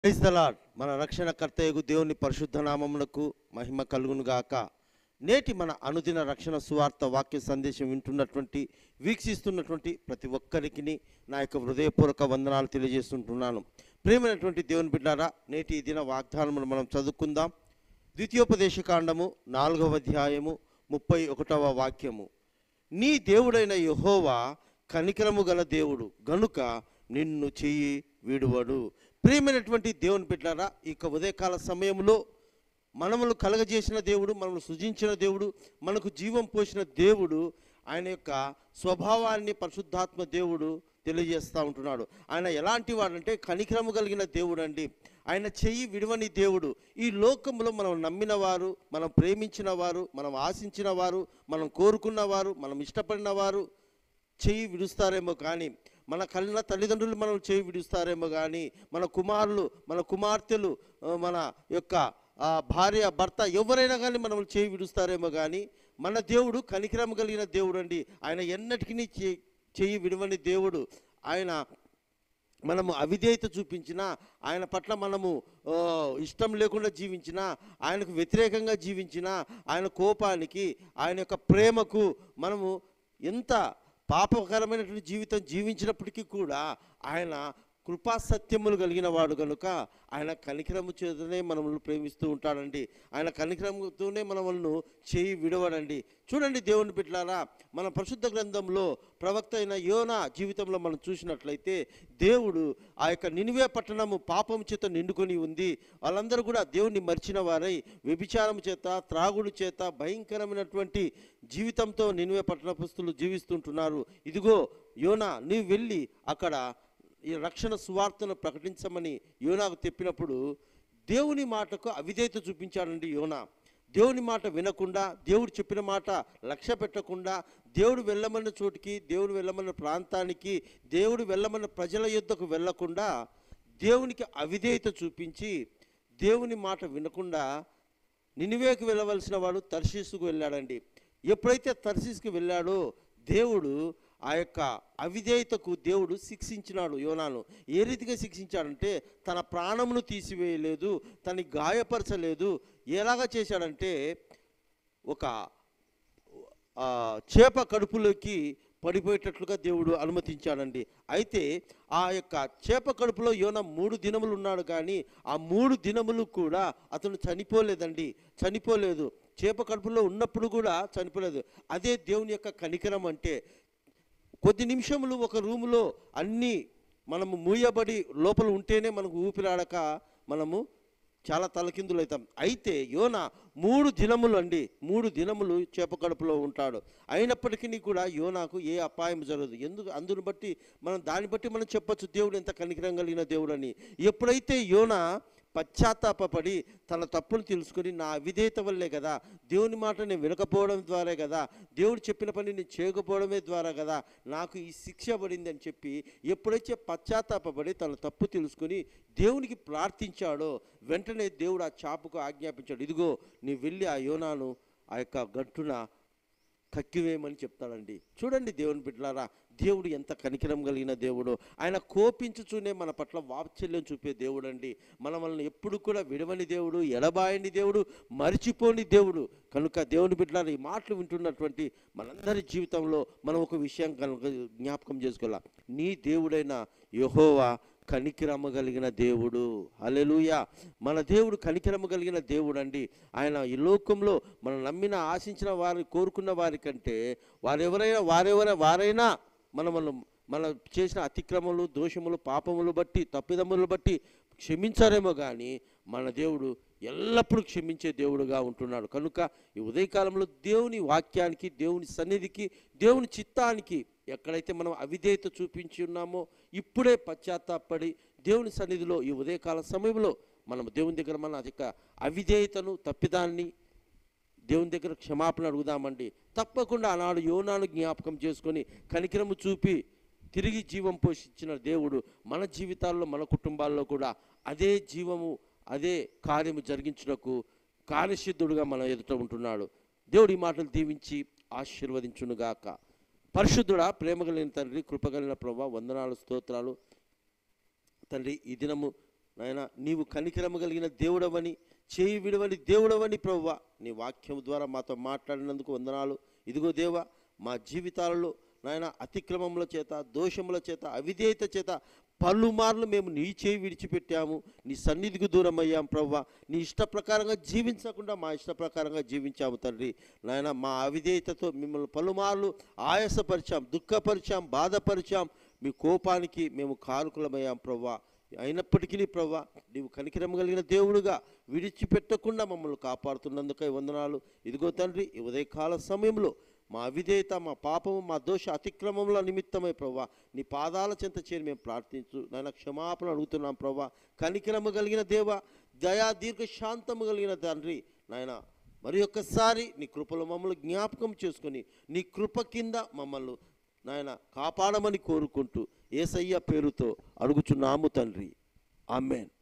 praise the lord మన రక్షణకర్తయగు దేవుని పరిశుద్ధ నామమునకు మహిమ కలుగును గాక నేటి మన అనుదిన రక్షణ సువార్త వాక్య సందేశం వింటున్నటువంటి వీక్షిస్తున్నటువంటి ప్రతి ఒక్కరికి నా యొక్క హృదయపూర్వక వందనాలు తెలియజేస్తుంటున్నాను ప్రేమైనటువంటి దేవుని బిడ్డారా నేటి ఈ దిన వాగ్దానమును మనం చదువుకుందాం ద్వితీయోపదేశ కాండము నాలుగవ అధ్యాయము ముప్పై ఒకటవ వాక్యము నీ దేవుడైన యెహోవా కనికరము గల దేవుడు గనుక నిన్ను చెయ్యి విడువడు ప్రియమైనటువంటి దేవుని బిడ్డారా ఈ యొక్క ఉదయకాల సమయంలో మనములు కలగజేసిన దేవుడు మనల్ని సృజించిన దేవుడు మనకు జీవం పోసిన దేవుడు ఆయన యొక్క స్వభావాన్ని పరిశుద్ధాత్మ దేవుడు తెలియజేస్తూ ఉంటున్నాడు ఆయన ఎలాంటి వాడంటే కనికరము కలిగిన దేవుడు అండి ఆయన చెయ్యి విడవని దేవుడు ఈ లోకంలో మనం నమ్మిన వారు మనం ప్రేమించిన వారు మనం ఆశించిన వారు మనం కోరుకున్న వారు మనం ఇష్టపడిన వారు చెయ్యి విడుస్తారేమో కానీ మన కళ్ళ తల్లిదండ్రులు మనం చేయి విడుస్తారేమో కానీ మన కుమారులు మన కుమార్తెలు ఆ, మన యొక్క ఆ, భార్య భర్త ఎవరైనా కానీ మనం చేయి విడుస్తారేమో కానీ మన దేవుడు కనికరం కలిగిన దేవుడు అండి ఆయన ఎన్నటికీ చే- చెయ్యి విడవని దేవుడు ఆయన మనము అవిధేయత చూపించినా ఆయన పట్ల మనము ఆ, ఇష్టం లేకుండా జీవించినా ఆయనకు వ్యతిరేకంగా జీవించినా ఆయన కోపానికి ఆయన యొక్క ప్రేమకు మనము ఎంత పాపకరమైనటువంటి జీవితం జీవించినప్పటికీ కూడా ఆయన కృపా సత్యములు కలిగిన వాడు కనుక ఆయన కనికరము చేతనే మనల్ని ప్రేమిస్తూ ఉంటాడండి ఆయన కనికరముతోనే మనల్ని చేయి విడవడండి చూడండి దేవుని బిడ్డలారా మన పరిశుద్ధ గ్రంథంలో ప్రవక్త అయిన యోనా జీవితంలో మనం చూసినట్లయితే దేవుడు ఆ యొక్క నినివే పట్టణము పాపం చేత నిండుకొని ఉంది వాళ్ళందరూ కూడా దేవుణ్ణి మరిచిన వారై వ్యభిచారం చేత త్రాగుడు చేత భయంకరమైనటువంటి జీవితంతో నినివే పట్టణపుస్తులు జీవిస్తుంటున్నారు ఇదిగో యోనా నీవు వెళ్ళి అక్కడ ఈ రక్షణ సువార్తను ప్రకటించమని యోనాకు చెప్పినప్పుడు దేవుని మాటకు అవిధేయత చూపించాడండి యోనా దేవుని మాట వినకుండా దేవుడు చెప్పిన మాట లక్ష్య పెట్టకుండా దేవుడు వెళ్ళమన్న చోటికి దేవుడు వెళ్ళమన్న ప్రాంతానికి దేవుడు వెళ్ళమన్న ప్రజల యుద్ధకు వెళ్ళకుండా దేవునికి అవిధేయత చూపించి దేవుని మాట వినకుండా నినివేకి వెళ్ళవలసిన వాడు తర్షీసుకు వెళ్ళాడండి ఎప్పుడైతే తర్షీస్కి వెళ్ళాడో దేవుడు ఆ యొక్క అవిధేయతకు దేవుడు శిక్షించినాడు యోనాను ఏ రీతిగా శిక్షించాడంటే తన ప్రాణమును తీసివేయలేదు తనని గాయపరచలేదు ఎలాగా చేశాడంటే ఒక ఆ, చేప కడుపులోకి పడిపోయేటట్లుగా దేవుడు అనుమతించాడండి అయితే ఆ యొక్క చేప కడుపులో యోన మూడు దినములు ఉన్నాడు కానీ ఆ మూడు దినములు కూడా అతను చనిపోలేదండి చనిపోలేదు చేప కడుపులో ఉన్నప్పుడు కూడా చనిపోలేదు అదే దేవుని యొక్క కనికరం అంటే కొద్ది నిమిషములు ఒక రూములో అన్నీ మనము మూయబడి లోపల ఉంటేనే మనకు ఊపిరాడక మనము చాలా తలకిందులవుతాం అయితే యోన మూడు దినములు అండి మూడు దినములు చేప కడుపులో ఉంటాడు అయినప్పటికీ కూడా యోనాకు ఏ అపాయం జరగదు ఎందుకు అందును బట్టి మనం దాన్ని బట్టి మనం చెప్పొచ్చు దేవుడు ఎంత కనికరం కలిగిన దేవుడు అని ఎప్పుడైతే యోన పశ్చాత్తాపడి తన తప్పును తెలుసుకొని నా అవిధేయత వల్లే కదా దేవుని మాట నేను వినకపోవడం ద్వారా కదా దేవుడు చెప్పిన పని నేను చేయకపోవడమే ద్వారా కదా నాకు ఈ శిక్ష పడింది అని చెప్పి ఎప్పుడైతే పశ్చాత్తాపడి తన తప్పు తెలుసుకొని దేవునికి ప్రార్థించాడో వెంటనే దేవుడు ఆ చాపుకు ఆజ్ఞాపించాడు ఇదిగో నీ వెళ్ళి ఆ యోనాను ఆ యొక్క గట్టున కక్కివేయమని చెప్తాడండి చూడండి దేవుని బిడ్డలారా దేవుడు ఎంత కనికరం కలిగిన దేవుడు ఆయన కోపించుచూనే మన పట్ల వాత్సల్యం చూపే దేవుడు అండి మన మనల్ని ఎప్పుడు కూడా విడవని దేవుడు ఎడబాయని దేవుడు మరిచిపోని దేవుడు కనుక దేవుని బిడ్డలారా ఈ మాటలు వింటున్నటువంటి మనందరి జీవితంలో మనం ఒక విషయం కనుక జ్ఞాపకం చేసుకోవాలా నీ దేవుడైన యెహోవా కనికిరమ కలిగిన దేవుడు హల్లెలూయా మన దేవుడు కనికిరమ కలిగిన దేవుడు అండి ఆయన ఈ లోకంలో మనం నమ్మిన ఆశించిన వారి కోరుకున్న వారి కంటే వారెవరైనా వారెవరైనా వారైనా మనము మన చేసిన అతిక్రమలు దోషములు పాపములు బట్టి తప్పిదములు బట్టి క్షమించారేమో కానీ మన దేవుడు ఎల్లప్పుడూ క్షమించే దేవుడుగా ఉంటున్నాడు కనుక ఈ ఉదయకాలంలో దేవుని వాక్యానికి దేవుని సన్నిధికి దేవుని చిత్తానికి ఎక్కడైతే మనం అవిధేయత చూపించి ఉన్నామో ఇప్పుడే పశ్చాత్తాపడి దేవుని సన్నిధిలో ఈ ఉదయకాల సమయంలో మనం దేవుని దగ్గర మన అధిక అవిధేయతను తప్పిదాన్ని దేవుని దగ్గర క్షమాపణ అడుగుదామండి తప్పకుండా ఆనాడు యోనాను జ్ఞాపకం చేసుకొని కనికరము చూపి తిరిగి జీవం పోషించిన దేవుడు మన జీవితాల్లో మన కుటుంబాల్లో కూడా అదే జీవము అదే కార్యము జరిగించుటకు కార్యసిద్ధుడుగా మన ఎదుట ఉంటున్నాడు దేవుడి మాటలు దీవించి ఆశీర్వదించునుగాక పరిశుద్ధుడా ప్రేమ కలిగిన తండ్రి కృపగలిగిన ప్రభా వందనాలు స్తోత్రాలు తండ్రి ఈ దినము నాయన నీవు కనికరమ కలిగిన దేవుడవని చేయి విడవని దేవుడవని ప్రవ్వ నీ వాక్యం ద్వారా మాతో మాట్లాడినందుకు వందనాలు ఇదిగో దేవా మా జీవితాలలో నాయన అతిక్రమముల చేత దోషముల చేత అవిధేయత చేత పలుమార్లు మేము నీ చేయి విడిచిపెట్టాము నీ సన్నిధికి దూరం అయ్యాం ప్రవ్వ నీ ఇష్ట ప్రకారంగా జీవించకుండా మా ఇష్ట ప్రకారంగా జీవించాము తండ్రి నాయన మా అవిధేయతతో మిమ్మల్ని పలుమార్లు ఆయాసపరిచాం దుఃఖపరిచాం బాధపరిచాం మీ కోపానికి మేము కారుకులమయ్యాం ప్రవ్వా అయినప్పటికీ ప్రవ్వా నీవు కనికరం కలిగిన దేవుడుగా విడిచిపెట్టకుండా మమ్మల్ని కాపాడుతున్నందుకై వందనాలు ఇదిగో తండ్రి ఈ ఉదయకాల సమయంలో మా అవిధేయత మా పాపము మా దోష అతిక్రమముల నిమిత్తమై ప్రవ్వా నీ పాదాల చెంత చేరి మేము ప్రార్థించు నాయన క్షమాపణ అడుగుతున్నాం ప్రవ్వా కనికరము కలిగిన దేవ దయా దీర్ఘ శాంతము కలిగిన తండ్రి నాయన మరి ఒక్కసారి నీ కృపలో మమ్మల్ని జ్ఞాపకం చేసుకొని నీ కృప కింద మమ్మల్ని నాయన కాపాడమని కోరుకుంటూ ఏసయ్య పేరుతో అడుగుచున్నాము తండ్రి ఆమెన్